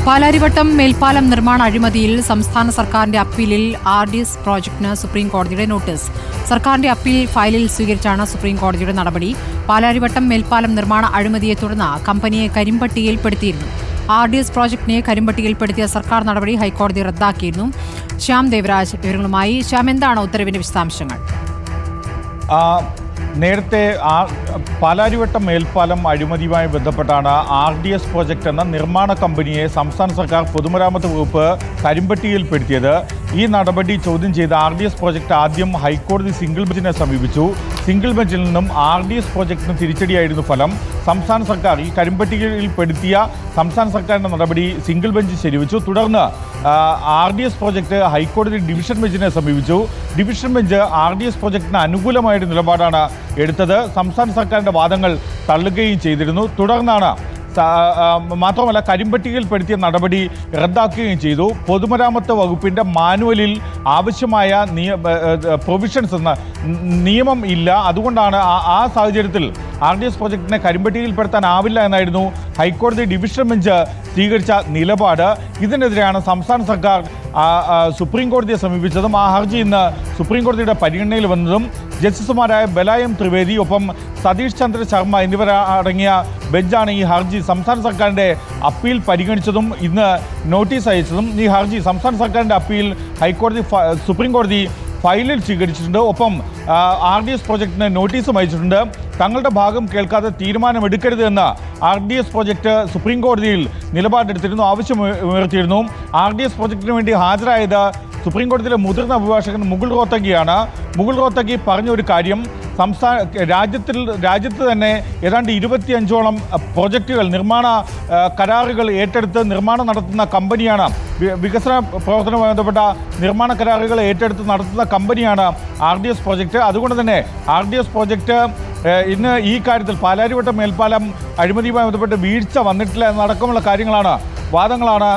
പാലാരിവട്ടം മേൽപ്പാലം നിർമ്മാണ അഴിമതിയിൽ സംസ്ഥാന സർക്കാരിന്റെ അപ്പീലിൽ ആർ ഡി എസ് പ്രോജക്ടിന് സുപ്രീം കോടതിയുടെ നോട്ടീസ് സർക്കാരിന്റെ അപ്പീൽ ഫയലിൽ സ്വീകരിച്ചാണ് സുപ്രീം കോടതിയുടെ നടപടി പാലാരിവട്ടം മേൽപ്പാലം നിർമ്മാണ അഴിമതിയെ തുടർന്ന് കമ്പനിയെ കരിമ്പട്ടികയിൽപ്പെടുത്തിയിരുന്നു ആർ ഡി എസ് പ്രോജക്ടിനെ കരിമ്പട്ടികയിൽപ്പെടുത്തിയ സർക്കാർ നടപടി ഹൈക്കോടതി റദ്ദാക്കിയിരുന്നു ശ്യാം ദേവരാജ് വിവരങ്ങളുമായി ശ്യാം എന്താണ് ഉത്തരവിന്റെ വിശദാംശങ്ങൾ ആ, നേരത്തെ ആ പാലാരിവട്ടം മേൽപ്പാലം അഴിമതിയുമായി ബന്ധപ്പെട്ടാണ് ആർ ഡി എസ് പ്രോജക്റ്റ് എന്ന നിർമ്മാണ കമ്പനിയെ സംസ്ഥാന സർക്കാർ പൊതുമരാമത്ത് വകുപ്പ് കരിമ്പട്ടികയിൽപ്പെടുത്തിയത് ഈ നടപടി ചോദ്യം ചെയ്ത ആർ ഡി എസ് പ്രോജക്റ്റ് ആദ്യം ഹൈക്കോടതി സിംഗിൾ ബെഞ്ചിനെ സമീപിച്ചു സിംഗിൾ ബെഞ്ചിൽ നിന്നും ആർ ഡി എസ് പ്രോജക്റ്റിന് തിരിച്ചടിയായിരുന്നു ഫലം സംസ്ഥാന സർക്കാർ ഈ കരിമ്പട്ടികയിൽപ്പെടുത്തിയ സംസ്ഥാന സർക്കാരിൻ്റെ നടപടി സിംഗിൾ ബെഞ്ച് ശരിവച്ചു തുടർന്ന് ആർ ഡി എസ് പ്രോജക്റ്റ് ഹൈക്കോടതി ഡിവിഷൻ ബെഞ്ചിനെ സമീപിച്ചു division bench R D S പ്രോജക്റ്റിന് അനുകൂലമായൊരു നിലപാടാണ് എടുത്തത് സംസ്ഥാന സർക്കാരിൻ്റെ വാദങ്ങൾ തള്ളുകയും ചെയ്തിരുന്നു തുടർന്നാണ് സ- ആ, മാത്രമല്ല കരിമ്പട്ടികയിൽപ്പെടുത്തിയ നടപടി റദ്ദാക്കുകയും ചെയ്തു പൊതുമരാമത്ത് വകുപ്പിൻ്റെ മാനുവലിൽ ആവശ്യമായ നിയ പ്രൊവിഷൻസ് എന്ന നിയമം ഇല്ല അതുകൊണ്ടാണ് ആ- ആ സാഹചര്യത്തിൽ ആർ ഡി എസ് പ്രോജക്റ്റിനെ കരിമ്പട്ടികയിൽപ്പെടുത്താനാവില്ല എന്നായിരുന്നു ഹൈക്കോടതി ഡിവിഷൻ ബെഞ്ച് സ്വീകരിച്ച നിലപാട് ഇതിനെതിരെയാണ് സംസ്ഥാന സർക്കാർ ആ, ആ, സുപ്രീം കോടതിയെ സമീപിച്ചതും ആ ഹർജി ഇന്ന് സുപ്രീം കോടതിയുടെ പരിഗണനയിൽ വന്നതും ജസ്റ്റിസുമാരായ ബലായം ത്രിവേദി ഒപ്പം സതീഷ് ചന്ദ്ര ശർമ്മ എന്നിവർ അടങ്ങിയ ബെഞ്ചാണ് ഈ ഹർജി സംസ്ഥാന സർക്കാരിൻ്റെ അപ്പീൽ പരിഗണിച്ചതും ഇന്ന് നോട്ടീസ് അയച്ചതും ഈ ഹർജി സംസ്ഥാന സർക്കാരിൻ്റെ അപ്പീൽ ഹൈക്കോടതി ഫ- സുപ്രീം കോടതി ഫയലിൽ സ്വീകരിച്ചിട്ടുണ്ട് ഒപ്പം ആർ ഡി എസ് പ്രോജക്റ്റിന് നോട്ടീസും അയച്ചിട്ടുണ്ട് തങ്ങളുടെ ഭാഗം കേൾക്കാതെ തീരുമാനമെടുക്കരുത് എന്ന് R D S project supreme കോടതിയിൽ നിലപാടെടുത്തിരുന്നു ആവശ്യം ഉയ- ഉയർത്തിയിരുന്നു ആർ ഡി എസ് പ്രോജക്റ്റിന് വേണ്ടി ഹാജരായത് സുപ്രീം കോടതിയിലെ മുതിർന്ന അഭിഭാഷകൻ മുകുൾ റോത്തഗിയാണ് മുകുൾ റോത്തഗി പറഞ്ഞ ഒരു കാര്യം സംസ്ഥാന രാജ്യത്തിൽ രാജ്യത്ത് തന്നെ ഏതാണ്ട് ഇരുപത്തിയഞ്ചോളം പ്രോജക്റ്റുകൾ നിർമ്മാണ ആ, കരാറുകൾ ഏറ്റെടുത്ത് നിർമ്മാണം നടത്തുന്ന കമ്പനിയാണ് വി- വികസന പ്രവർത്തനവുമായി ബന്ധപ്പെട്ട നിർമ്മാണ കരാറുകൾ ഏറ്റെടുത്ത് നടത്തുന്ന കമ്പനിയാണ് ആർ ഡി എസ് പ്രോജക്റ്റ് അതുകൊണ്ട് തന്നെ ആർ ഡി എസ് പ്രോജക്റ്റ് ഏഹ്, ഇന്ന് ഈ കാര്യത്തിൽ പാലാരിവട്ടം മേൽപ്പാലം അഴിമതിയുമായി ബന്ധപ്പെട്ട് വീഴ്ച വന്നിട്ടില്ല എന്നടക്കമുള്ള കാര്യങ്ങളാണ് വാദങ്ങളാണ്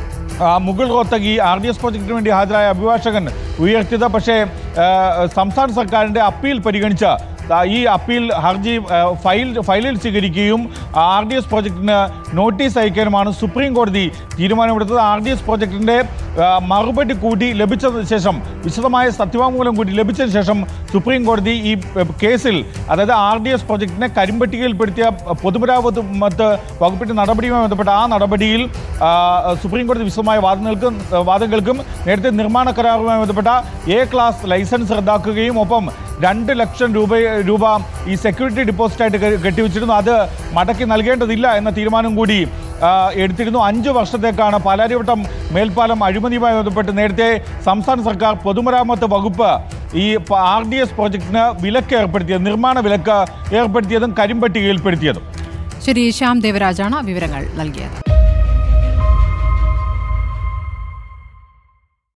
ആ, Mukul Rohatgi R D S പ്രോജക്റ്റിന് വേണ്ടി ഹാജരായ അഭിഭാഷകൻ ഉയർത്തിയത് പക്ഷേ ആ, സംസ്ഥാന സർക്കാരിൻ്റെ അപ്പീൽ പരിഗണിച്ച് ആ, ഈ അപ്പീൽ ഹർജി ആ, ഫയൽ ഫയലിൽ സ്വീകരിക്കുകയും ആർ ഡി എസ് പ്രോജക്റ്റിന് നോട്ടീസ് അയക്കാനുമാണ് സുപ്രീം കോടതി തീരുമാനമെടുത്തത് ആർ ഡി എസ് പ്രോജക്റ്റിൻ്റെ ആ, മറുപടി കൂടി ലഭിച്ചതിന് ശേഷം വിശദമായ സത്യവാങ്മൂലം കൂടി ലഭിച്ചതിന് ശേഷം സുപ്രീം കോടതി ഈ ആ, കേസിൽ അതായത് ആർ ഡി എസ് പ്രോജക്റ്റിനെ കരിമ്പട്ടികയിൽപ്പെടുത്തിയ പൊതുമരാമത്ത് മത്ത് വകുപ്പിൻ്റെ നടപടിയുമായി ബന്ധപ്പെട്ട ആ നടപടിയിൽ ആ, സുപ്രീം കോടതി വിശദമായ വാദങ്ങൾക്കും വാദങ്ങൾക്കും നേരത്തെ നിർമ്മാണ കരാറുമായി ബന്ധപ്പെട്ട എ ക്ലാസ് ലൈസൻസ് റദ്ദാക്കുകയും ഒപ്പം രണ്ട് ലക്ഷം രൂപ രൂപ ഈ സെക്യൂരിറ്റി ഡെപ്പോസിറ്റായിട്ട് കെ- കെട്ടിവെച്ചിരുന്നു അത് മടക്കി നൽകേണ്ടതില്ല എന്ന തീരുമാനം കൂടി ആ, എടുത്തിരുന്നു അഞ്ച് വർഷത്തേക്കാണ് പാലാരിവട്ടം മേൽപ്പാലം അഴിമതിയുമായി ബന്ധപ്പെട്ട് നേരത്തെ സംസ്ഥാന സർക്കാർ പൊതുമരാമത്ത് വകുപ്പ് ഈ ആർ ഡി എസ് പ്രോജക്റ്റിന് വിലക്ക് ഏർപ്പെടുത്തിയത് നിർമ്മാണ വിലക്ക് ഏർപ്പെടുത്തിയതും കരിമ്പട്ടികയിൽപ്പെടുത്തിയതും ശരി ശ്യാം ദേവരാജാണ് വിവരങ്ങൾ നൽകിയത്